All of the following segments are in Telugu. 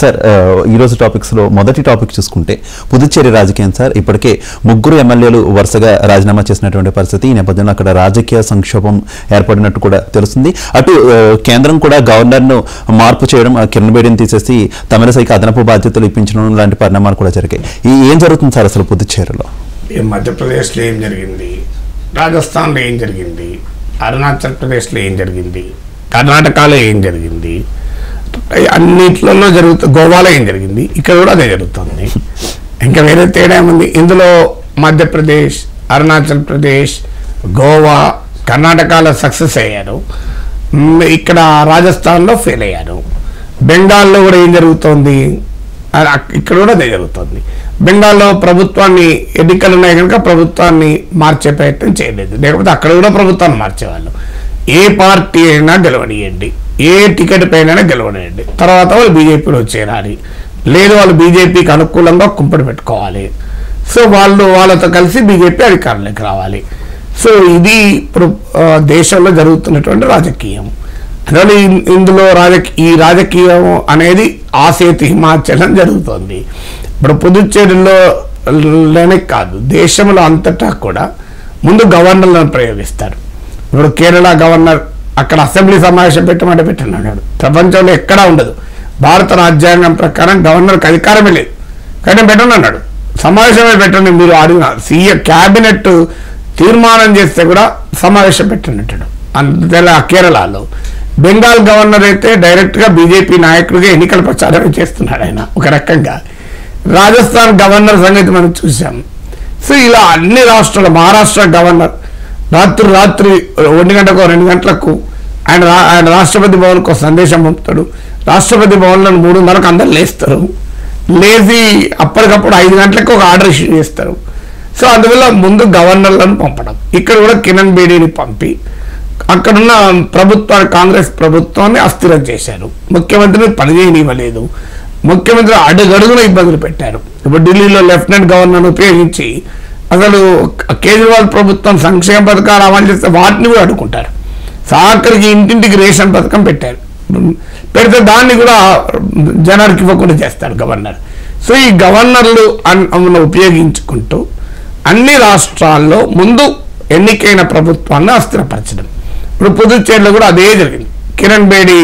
సార్ ఆ, ఈరోజు టాపిక్స్లో మొదటి టాపిక్ చూసుకుంటే పుదుచ్చేరి రాజకీయం సార్ ఇప్పటికే ముగ్గురు ఎమ్మెల్యేలు వరుసగా రాజీనామా చేసినటువంటి పరిస్థితి ఈ నేపథ్యంలో అక్కడ రాజకీయ సంక్షోభం ఏర్పడినట్టు కూడా తెలుస్తుంది అటు ఆ, కేంద్రం కూడా గవర్నర్ను మార్పు చేయడం ఆ, కిరణ్ బేడిని తీసేసి తమిళసైకి అదనపు బాధ్యతలు ఇప్పించడం లాంటి పరిణామాలు కూడా జరిగాయి ఈ ఏం జరుగుతుంది సార్ అసలు పుదుచ్చేరిలో ఈ మధ్యప్రదేశ్లో ఏం జరిగింది రాజస్థాన్లో ఏం జరిగింది అరుణాచల్ ప్రదేశ్లో ఏం జరిగింది కర్ణాటకలో ఏం జరిగింది అన్నిట్లలో జరుగుతు గోవాలో ఏం జరిగింది ఇక్కడ కూడా అదే జరుగుతుంది ఇంకా వేరే తేడా ఏముంది ఇందులో మధ్యప్రదేశ్ అరుణాచల్ ప్రదేశ్ గోవా కర్ణాటకలో సక్సెస్ అయ్యారు మ్, ఇక్కడ రాజస్థాన్లో ఫెయిల్ అయ్యారు బెంగాల్లో కూడా ఏం జరుగుతోంది అది అక్- ఇక్కడ కూడా అదే జరుగుతుంది బెంగాల్లో ప్రభుత్వాన్ని ఎన్నికలు ఉన్నాయి కనుక ప్రభుత్వాన్ని మార్చే ప్రయత్నం చేయలేదు లేకపోతే అక్కడ కూడా ప్రభుత్వాన్ని మార్చేవాళ్ళు ఏ పార్టీ అయినా గెలవనియండి ఏ టికెట్ పైన గెలవనియండి తర్వాత వాళ్ళు బీజేపీలో చేరాలి లేదు వాళ్ళు బీజేపీకి అనుకూలంగా కుంపడి పెట్టుకోవాలి సో వాళ్ళు వాళ్ళతో కలిసి బీజేపీ అధికారంలోకి రావాలి సో ఇది ఇప్పుడు ఆ, దేశంలో జరుగుతున్నటువంటి రాజకీయం అందువల్ల ఇన్- ఇందులో రాజకీయ ఈ రాజకీయం అనేది ఆసేతు హిమాచలం జరుగుతోంది ఇప్పుడు పుదుచ్చేరిలో లోనే కాదు దేశంలో అంతటా కూడా ముందు గవర్నర్లను ప్రయోగిస్తారు ఇప్పుడు కేరళ గవర్నర్ అక్కడ అసెంబ్లీ సమావేశం పెట్టమంటే పెట్టినాడు ప్రపంచంలో ఎక్కడా ఉండదు భారత రాజ్యాంగం ప్రకారం గవర్నర్కి అధికారమే లేదు కానీ పెట్టండి అన్నాడు సమావేశమే పెట్టండి మీరు అడిగిన సీఎం క్యాబినెట్ తీర్మానం చేస్తే కూడా సమావేశం పెట్టినట్టు అంతేలా కేరళలో బెంగాల్ గవర్నర్ అయితే డైరెక్ట్గా బీజేపీ నాయకుడిగా ఎన్నికల ప్రచారం చేస్తున్నాడు ఆయన ఒక రకంగా రాజస్థాన్ గవర్నర్ సంగతి మనం చూసాం సో ఇలా అన్ని రాష్ట్రాల మహారాష్ట్ర గవర్నర్ రాత్రి రాత్రి ఒంటి గంటకు రెండు గంటలకు ఆయన రా- ఆయన రాష్ట్రపతి భవన్కు ఒక సందేశం పంపుతాడు రాష్ట్రపతి భవన్లో మూడున్నరకు అందరు లేస్తారు లేచి అప్పటికప్పుడు ఐదు గంటలకు ఒక ఆర్డర్ ఇష్యూ చేస్తారు సో అందువల్ల ముందు గవర్నర్లను పంపడం ఇక్కడ కూడా కిరణ్ బేడీని పంపి అక్కడున్న ప్రభుత్వాన్ని కాంగ్రెస్ ప్రభుత్వాన్ని అస్థిరం చేశారు ముఖ్యమంత్రిని పనిచేయనివ్వలేదు ముఖ్యమంత్రి అడుగడుగున ఇబ్బందులు పెట్టారు ఇప్పుడు ఢిల్లీలో లెఫ్టినెంట్ గవర్నర్ ఉపయోగించి అసలు కేజ్రీవాల్ ప్రభుత్వం సంక్షేమ పథకాలు అమలు చేస్తే వాటిని కూడా అడ్డుకుంటారు సాకరికి ఇంటింటికి రేషన్ పథకం పెట్టారు పెడితే దాన్ని కూడా జనానికి ఇవ్వకుండా చేస్తారు గవర్నర్ సో ఈ గవర్నర్లు అన్- అన్న ఉపయోగించుకుంటూ అన్ని రాష్ట్రాల్లో ముందు ఎన్నికైన ప్రభుత్వాన్ని అస్థిరపరచడం ఇప్పుడు పుదుచ్చేరిలో కూడా అదే జరిగింది కిరణ్ బేడి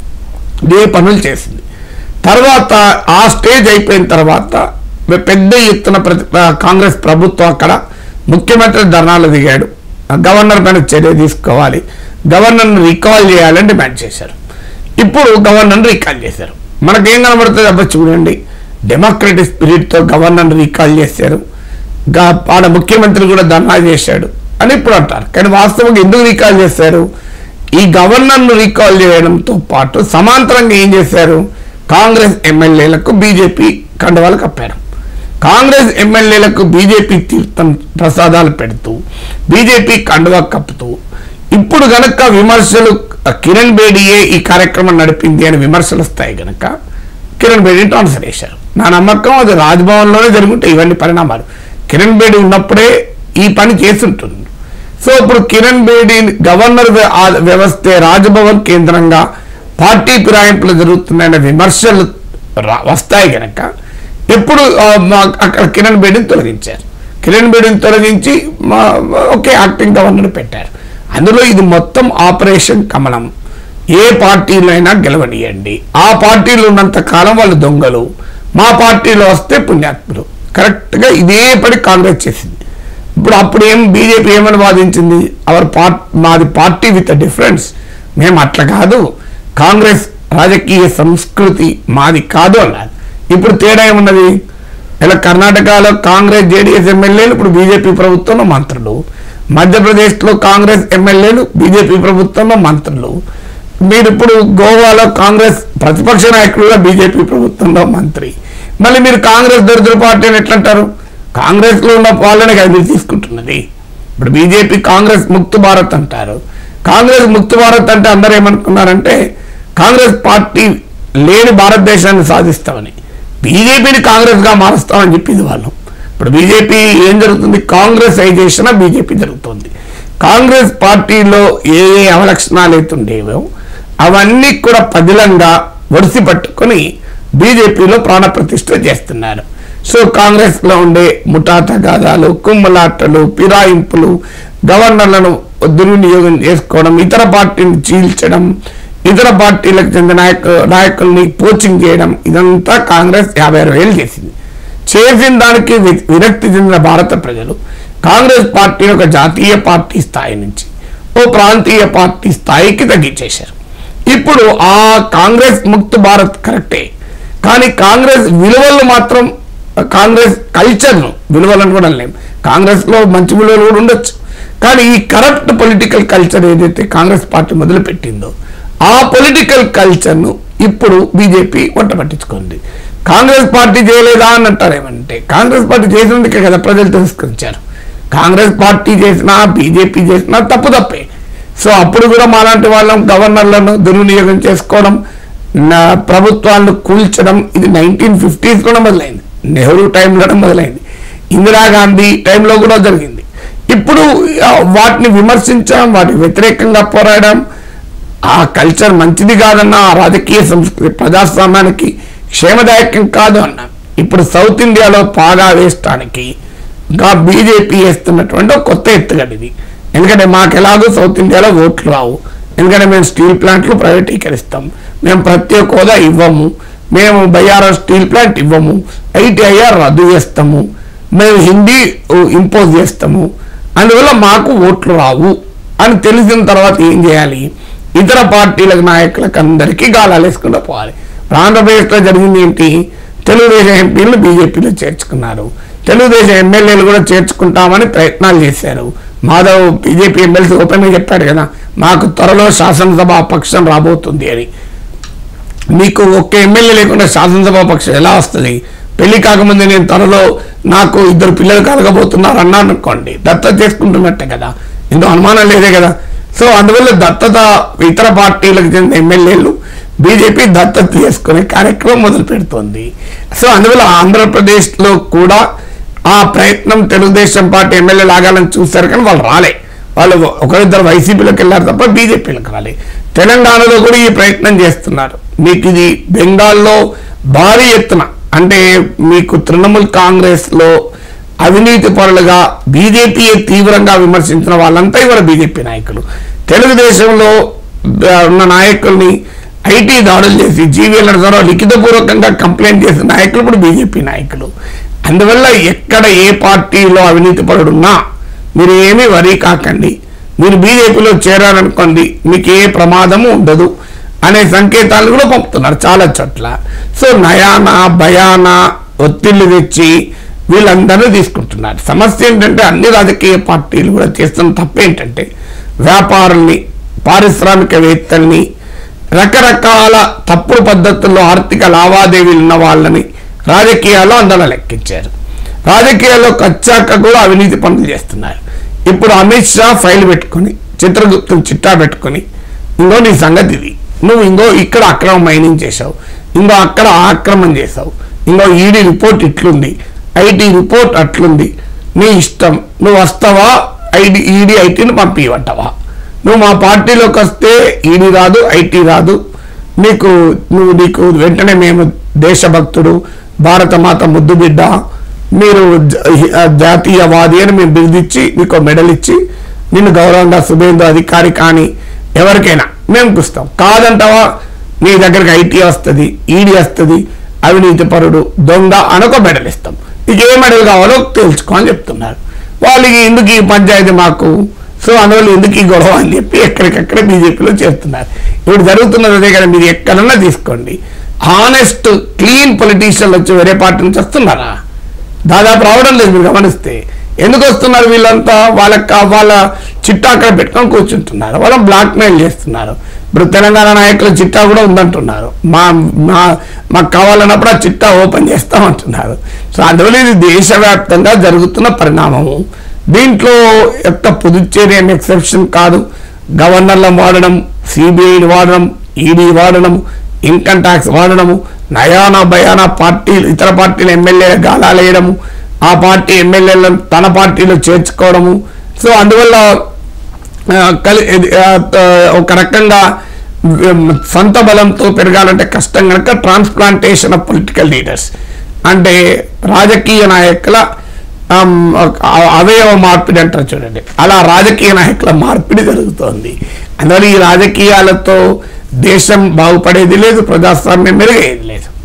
ఇదే పనులు చేసింది తర్వాత ఆ స్టేజ్ అయిపోయిన తర్వాత పెద్ద ఎత్తున ప్రతి ఆ, కాంగ్రెస్ ప్రభుత్వం అక్కడ ముఖ్యమంత్రి ధర్నాలు దిగాడు ఆ గవర్నర్ పైన చర్య తీసుకోవాలి గవర్నర్ను రికాల్ చేయాలని డిమాండ్ చేశారు ఇప్పుడు గవర్నర్ని రీకాల్ చేశారు మనకేం కనబడుతుంది అబ్బా చూడండి డెమోక్రటిక్ స్పిరిట్తో గవర్నర్ని రీకాల్ చేశారు గా- ఆడ ముఖ్యమంత్రి కూడా ధర్నా చేశాడు అని ఇప్పుడు అంటారు కానీ వాస్తవంగా ఎందుకు రీకాల్ చేశారు ఈ గవర్నర్ను రీకాల్ చేయడంతో పాటు సమాంతరంగా ఏం చేశారు కాంగ్రెస్ ఎమ్మెల్యేలకు బీజేపీ కండవాలు కప్పారు కాంగ్రెస్ ఎమ్మెల్యేలకు బీజేపీ తీర్థం ప్రసాదాలు పెడుతూ బీజేపీ కండువా కప్పుతూ ఇప్పుడు గనక విమర్శలు కిరణ్ బేడియే ఈ కార్యక్రమం నడిపింది అని విమర్శలు వస్తాయి గనక కిరణ్ బేడిని ట్రాన్స్ఫర్ చేశారు నా నమ్మకం అది రాజ్భవన్లోనే జరుగుంటాయి ఇవన్నీ పరిణామాలు కిరణ్ బేడి ఉన్నప్పుడే ఈ పని చేస్తుంటుంది సో ఇప్పుడు కిరణ్ బేడి గవర్నర్ వ్య- ఆ వ్యవస్థే రాజ్భవన్ కేంద్రంగా పార్టీ ఫిరాయింపులు జరుగుతున్నాయన్న విమర్శలు రా- వస్తాయి గనక ఎప్పుడు ఆ, మా- అక్కడ కిరణ్ బేడిని తొలగించారు కిరణ్ బేడిని తొలగించి మా- ఒకే యాక్టింగ్ గవర్నర్ పెట్టారు అందులో ఇది మొత్తం ఆపరేషన్ కమలం ఏ పార్టీలో అయినా గెలవనియండి ఆ పార్టీలో ఉన్నంత కాలం వాళ్ళు దొంగలు మా పార్టీలో వస్తే పుణ్యాత్ములు కరెక్ట్గా ఇదే పడి కాంగ్రెస్ చేసింది ఇప్పుడు అప్పుడు ఏం బీజేపీ ఏమని వాదించింది అవర్ పార్ట్ మాది పార్టీ విత్ డిఫరెన్స్ మేము అట్లా కాదు కాంగ్రెస్ రాజకీయ సంస్కృతి మాది కాదు అన్నారు ఇప్పుడు తేడా ఏమున్నది ఇలా కర్ణాటకలో కాంగ్రెస్ జేడీఎస్ ఎమ్మెల్యేలు ఇప్పుడు బీజేపీ ప్రభుత్వంలో మంత్రులు మధ్యప్రదేశ్లో కాంగ్రెస్ ఎమ్మెల్యేలు బీజేపీ ప్రభుత్వంలో మంత్రులు మీరు ఇప్పుడు గోవాలో కాంగ్రెస్ ప్రతిపక్ష నాయకులుగా బీజేపీ ప్రభుత్వంలో మంత్రి మళ్ళీ మీరు కాంగ్రెస్ దరిద్ర పార్టీ అని ఎట్లా అంటారు కాంగ్రెస్ లో ఉన్న వాళ్ళనే కదా మీరు తీసుకుంటున్నది ఇప్పుడు బీజేపీ కాంగ్రెస్ ముక్త భారత్ అంటారు కాంగ్రెస్ ముక్త భారత్ అంటే అందరూ ఏమనుకున్నారంటే కాంగ్రెస్ పార్టీ లేని భారతదేశాన్ని సాధిస్తామని బీజేపీని కాంగ్రెస్ గా మారుస్తామని చెప్పింది వాళ్ళు ఇప్పుడు బీజేపీ ఏం జరుగుతుంది కాంగ్రెస్ ఐజేషన్ బీజేపీ జరుగుతుంది కాంగ్రెస్ పార్టీలో ఏ ఏ అవలక్షణాలు అయితే ఉండేవో అవన్నీ కూడా పదిలంగా ఒడిసి పట్టుకొని బీజేపీలో ప్రాణప్రతిష్ఠ చేస్తున్నారు సో కాంగ్రెస్ లో ఉండే ముఠా తగాదాలు కుమ్మలాటలు ఫిరాయింపులు గవర్నర్లను దుర్వినియోగం చేసుకోవడం ఇతర పార్టీని చీల్చడం ఇతర పార్టీలకు చెందిన నాయక నాయకుల్ని కోచింగ్ చేయడం ఇదంతా కాంగ్రెస్ యాభై ఆరు వేలు చేసింది చేసిన దానికి వి- విరక్తి చెందిన భారత ప్రజలు కాంగ్రెస్ పార్టీని ఒక జాతీయ పార్టీ స్థాయి నుంచి ఓ ప్రాంతీయ పార్టీ స్థాయికి తగ్గించేశారు ఇప్పుడు ఆ కాంగ్రెస్ ముక్త భారత్ కరెక్టే కానీ కాంగ్రెస్ విలువలు మాత్రం కాంగ్రెస్ కల్చర్ను విలువలను కూడా లేవు కాంగ్రెస్ లో మంచి విలువలు కూడా ఉండొచ్చు కానీ ఈ కరప్ట్ పొలిటికల్ కల్చర్ ఏదైతే కాంగ్రెస్ పార్టీ మొదలుపెట్టిందో ఆ పొలిటికల్ కల్చర్ను ఇప్పుడు బీజేపీ వంట పట్టించుకుంది కాంగ్రెస్ పార్టీ చేయలేదా అని అంటారేమంటే కాంగ్రెస్ పార్టీ చేసినందుకే కదా ప్రజలు తిరస్కరించారు కాంగ్రెస్ పార్టీ చేసినా బీజేపీ చేసినా తప్పు తప్పే సో అప్పుడు కూడా మాలాంటి వాళ్ళం గవర్నర్లను దుర్వినియోగం చేసుకోవడం నా ప్రభుత్వాలను కూల్చడం ఇది నైన్టీన్ ఫిఫ్టీస్లోనే మొదలైంది నెహ్రూ టైంలోనే మొదలైంది ఇందిరాగాంధీ టైంలో కూడా జరిగింది ఇప్పుడు ఆ, వాటిని విమర్శించడం వాటికి వ్యతిరేకంగా పోరాడడం ఆ కల్చర్ మంచిది కాదన్న ఆ రాజకీయ సంస్కృతి ప్రజాస్వామ్యానికి క్షేమదాయకం కాదు అన్న ఇప్పుడు సౌత్ ఇండియాలో పాగా వేయడానికి ఇంకా బీజేపీ వేస్తున్నటువంటి ఒక కొత్త ఎత్తుగడ ఇది ఎందుకంటే మాకు ఎలాగో సౌత్ ఇండియాలో ఓట్లు రావు ఎందుకంటే మేము స్టీల్ ప్లాంట్లు ప్రైవేటీకరిస్తాం మేము ప్రత్యేక హోదా ఇవ్వము మేము బయ్యారం స్టీల్ ప్లాంట్ ఇవ్వము ఐటీఐఆర్ రద్దు చేస్తాము మేము హిందీ ఇంపోజ్ చేస్తాము అందువల్ల మాకు ఓట్లు రావు అని తెలిసిన తర్వాత ఏం చేయాలి ఇతర పార్టీల నాయకులకు అందరికీ గాలాలు వేసుకుంటూ పోవాలి ఆంధ్రప్రదేశ్లో జరిగింది ఏంటి తెలుగుదేశం ఎంపీలు బీజేపీలో చేర్చుకున్నారు తెలుగుదేశం ఎమ్మెల్యేలు కూడా చేర్చుకుంటామని ప్రయత్నాలు చేశారు మాధవ్ బీజేపీ ఎమ్మెల్సీ ఓపెన్గా చెప్పాడు కదా మాకు త్వరలో శాసనసభ పక్షం రాబోతుంది అని మీకు ఒక్క ఎమ్మెల్యే లేకుండా శాసనసభ పక్షం ఎలా వస్తుంది పెళ్లి కాకముందే నేను త్వరలో నాకు ఇద్దరు పిల్లలు కలగబోతున్నారు అన్నాను అనుకోండి దత్తత చేసుకుంటున్నట్టే కదా ఇందులో అనుమానం లేదే కదా సో అందువల్ల దత్తత ఇతర పార్టీలకు చెందిన ఎమ్మెల్యేలు బీజేపీ దత్తత చేసుకునే కార్యక్రమం మొదలు పెడుతోంది సో అందువల్ల ఆంధ్రప్రదేశ్లో కూడా ఆ ప్రయత్నం తెలుగుదేశం పార్టీ ఎమ్మెల్యేలు ఆగాలని చూశారు కానీ వాళ్ళు రాలే వాళ్ళు ఒకరిద్దరు వైసీపీలోకి వెళ్ళారు తప్ప బీజేపీలోకి రాలే తెలంగాణలో కూడా ఈ ప్రయత్నం చేస్తున్నారు మీకు ఇది బెంగాల్లో భారీ ఎత్తున అంటే మీకు తృణమూల్ కాంగ్రెస్ లో అవినీతి పరులుగా బీజేపీ తీవ్రంగా విమర్శించిన వాళ్ళంతా ఇవాళ బీజేపీ నాయకులు తెలుగుదేశంలో ఆ, ఉన్న నాయకుల్ని ఐటీ దాడులు చేసి జీవీఎల్ ద్వారా లిఖితపూర్వకంగా కంప్లైంట్ చేసిన నాయకులు ఇప్పుడు బీజేపీ నాయకులు అందువల్ల ఎక్కడ ఏ పార్టీలో అవినీతి పరుడున్నా మీరు ఏమీ వరీ కాకండి మీరు బీజేపీలో చేరారనుకోండి మీకు ఏ ప్రమాదము ఉండదు అనే సంకేతాలు కూడా పంపుతున్నారు చాలా చోట్ల సో నయానా భయానా ఒత్తిళ్లు తెచ్చి వీళ్ళందరూ తీసుకుంటున్నారు సమస్య ఏంటంటే అన్ని రాజకీయ పార్టీలు కూడా చేస్తున్న తప్పేంటంటే వ్యాపారుల్ని పారిశ్రామికవేత్తల్ని రకరకాల తప్పుడు పద్ధతుల్లో ఆర్థిక లావాదేవీలు ఉన్న వాళ్ళని రాజకీయాల్లో అందరూ లెక్కించారు రాజకీయాల్లోకి వచ్చాక కూడా అవినీతి పనులు చేస్తున్నారు ఇప్పుడు అమిత్ షా ఫైల్ పెట్టుకొని చిత్రగుప్తం చిట్టా పెట్టుకొని ఇంకో నీ సంగతి ఇది నువ్వు ఇంకో ఇక్కడ అక్రమ మైనింగ్ చేసావు ఇంకో అక్కడ ఆక్రమణ చేసావు ఇంకో ఈడీ రిపోర్ట్ ఇట్లుంది ఐటీ రిపోర్ట్ అట్లుంది నీ ఇష్టం నువ్వు వస్తావా ఐడి ఈడీ ఐటీని పంపివట్టవా నువ్వు మా పార్టీలోకి వస్తే ఈడీ రాదు ఐటీ రాదు నీకు నువ్వు నీకు వెంటనే మేము దేశభక్తుడు భారత మాత ముద్దు బిడ్డ మీరు జ- జాతీయవాది అని మేము బిరుదిచ్చి నీకు మెడల్ ఇచ్చి నిన్ను గౌరవంగా శుభేంద్ర అధికారి కానీ ఎవరికైనా మేము చూస్తాం కాదంటావా నీ దగ్గరికి ఐటీ వస్తుంది ఈడీ వస్తుంది అవినీతి పరుడు దొంగ అనొక మెడల్ ఇస్తాం నీకు ఏ మెడల్ కావాలో తెలుసుకో అని చెప్తున్నారు వాళ్ళకి ఎందుకు ఈ పంచాయతీ మాకు సో అందువల్ల ఎందుకు ఈ గొడవ అని చెప్పి ఎక్కడికక్కడ బీజేపీలో చేస్తున్నారు ఇప్పుడు జరుగుతున్నది అదే కదా మీరు ఎక్కడన్నా తీసుకోండి ఆనెస్ట్ క్లీన్ పొలిటీషియన్లు వచ్చి వేరే పార్టీ నుంచి వస్తున్నారా దాదాపు రావడం లేదు మీరు గమనిస్తే ఎందుకు వస్తున్నారు వీళ్ళంతా వాళ్ళకి కా- వాళ్ళ చిట్టా అక్కడ పెట్టుకొని కూర్చుంటున్నారు వాళ్ళని బ్లాక్ మెయిల్ చేస్తున్నారు ఇప్పుడు తెలంగాణ నాయకుల చిట్టా కూడా ఉందంటున్నారు మా మా మాకు కావాలన్నప్పుడు ఆ చిట్టా ఓపెన్ చేస్తామంటున్నారు సో అందువల్ల ఇది దేశవ్యాప్తంగా జరుగుతున్న పరిణామము దీంట్లో యొక్క పుదుచ్చేరి అనే ఎక్సెప్షన్ కాదు గవర్నర్లను వాడడం సిబిఐని వాడడం ఈడీ వాడడం ఇన్కమ్ ట్యాక్స్ వాడడము నయానా భయానా పార్టీలు ఇతర పార్టీల ఎమ్మెల్యేల గాలాలు వేయడము ఆ పార్టీ ఎమ్మెల్యేలను తన పార్టీలో చేర్చుకోవడము సో అందువల్ల ఆ, కలి ఇది, ఆ, త- ఒక రకంగా ఉమ్, సొంత బలంతో పెరగాలంటే కష్టం కనుక ట్రాన్స్ప్లాంటేషన్ ఆఫ్ పొలిటికల్ లీడర్స్ అంటే రాజకీయ నాయకుల ఆమ్, అ- అవయవ మార్పిడి అంటారు చూడండి అలా రాజకీయ నాయకుల మార్పిడి జరుగుతోంది అందువల్ల ఈ రాజకీయాలతో దేశం బాగుపడేది లేదు ప్రజాస్వామ్యం మెరుగేది లేదు